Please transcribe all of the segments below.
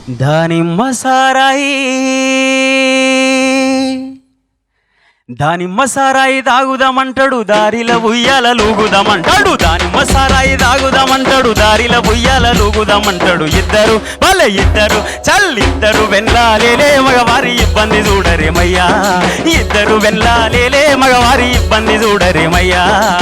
దానిమ్మ సారాయి దానిమ్మ సారాయి తాగుదామంటాడు దారిల ఉయ్యాల లూగుదామంటాడు దానిమ్మ సారాయి తాగుదామంటాడు దారిల ఉయ్యాల లూగుదామంటాడు ఇద్దరు వాళ్ళ ఇద్దరు చల్లిద్దరు వెల్లాలేలే మగవారి ఇబ్బంది చూడరేమయ్యా ఇద్దరు వెల్లాలేలే మగవారి ఇబ్బంది చూడరేమయ్యా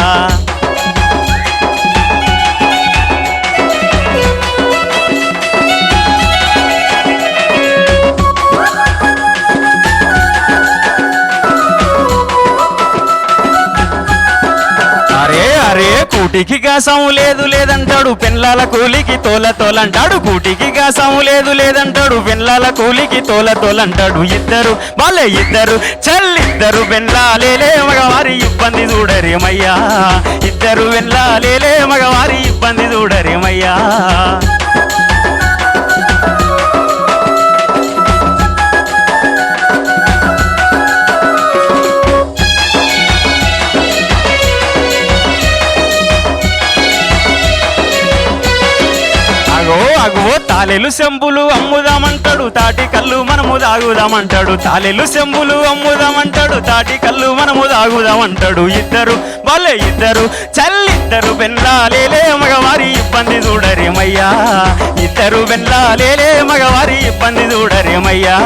అరే అరే కూటికి గాసం లేదు లేదంటాడు పెన్లాల కూలికి తోల తోలంటాడు కూటికి గాసం లేదు లేదంటాడు పెన్లాల కూలికి తోల తోలంటాడు ఇద్దరు వాళ్ళే ఇద్దరు చల్లిద్దరు వెన్లాలేలే మగవారి ఇబ్బంది చూడరేమయ్యా ఇద్దరు వెన్లాలేలే మగవారి ఇబ్బంది చూడరేమయ్యా అగో అగో తాలెలు సెంబులు అమ్ముదామంటాడు తాటి కళ్ళు మనము తాగుదామంటాడు తాలెలు సెంబులు అమ్ముదామంటాడు తాటి కళ్ళు మనము తాగుదామంటాడు ఇద్దరు వాళ్ళే ఇద్దరు చల్లిద్దరు వెన్లాలేలే మగవారి ఇబ్బంది చూడరేమయ్యా ఇద్దరు వెన్లాలేలే మగవారి ఇబ్బంది చూడరేమయ్యా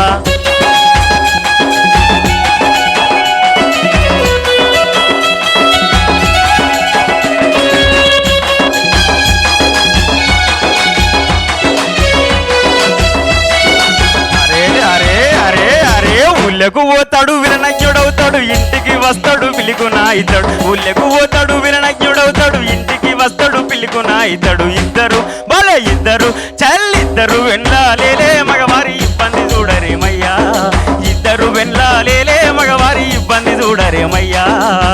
అరే అరే అరే అరే ఊళ్ళకు పోతాడు విననజ్ఞుడవుతాడు ఇంటికి వస్తాడు పిలుకునా ఇద్దడు ఊళ్ళకు పోతాడు విననజ్ఞుడవుతాడు ఇంటికి వస్తాడు పిలుకునా ఇద్దడు ఇద్దరు భలే ఇద్దరు చల్లిద్దరు వెన్లాలేలే మగవారి ఇబ్బంది చూడరేమయ్యా ఇద్దరు వెన్లాలేలే మగవారి ఇబ్బంది చూడరేమయ్యా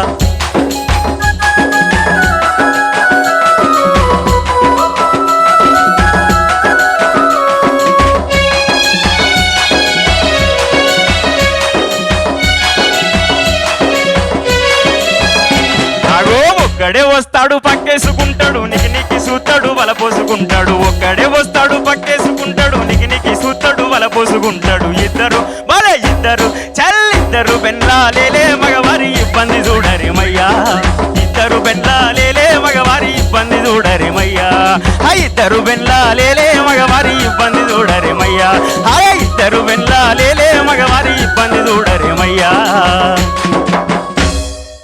అగో ఒక్కడే వస్తాడు పక్కేసుకుంటాడు నికి నికి సూతాడు వల పోసుకుంటాడు ఒక్కడే వస్తాడు పక్కేసుకుంటాడు నికి నికి సూతాడు వల పోసుకుంటాడు ఇద్దరు భలే ఇద్దరు చల్లిద్దరు బెన్లాలేలే మగవారి ఇబ్బంది చూడరేమయ్యా ఇద్దరు బెన్లాలేలే మగవారి ఇబ్బంది చూడరేమయ్యా ఆ ఇద్దరు బెన్లాలేలే మగవారి ఇబ్బంది చూడరేమయ్యా ఆ ఇద్దరు బెన్లాలేలే మగవారి ఇబ్బంది చూడరేమయ్యా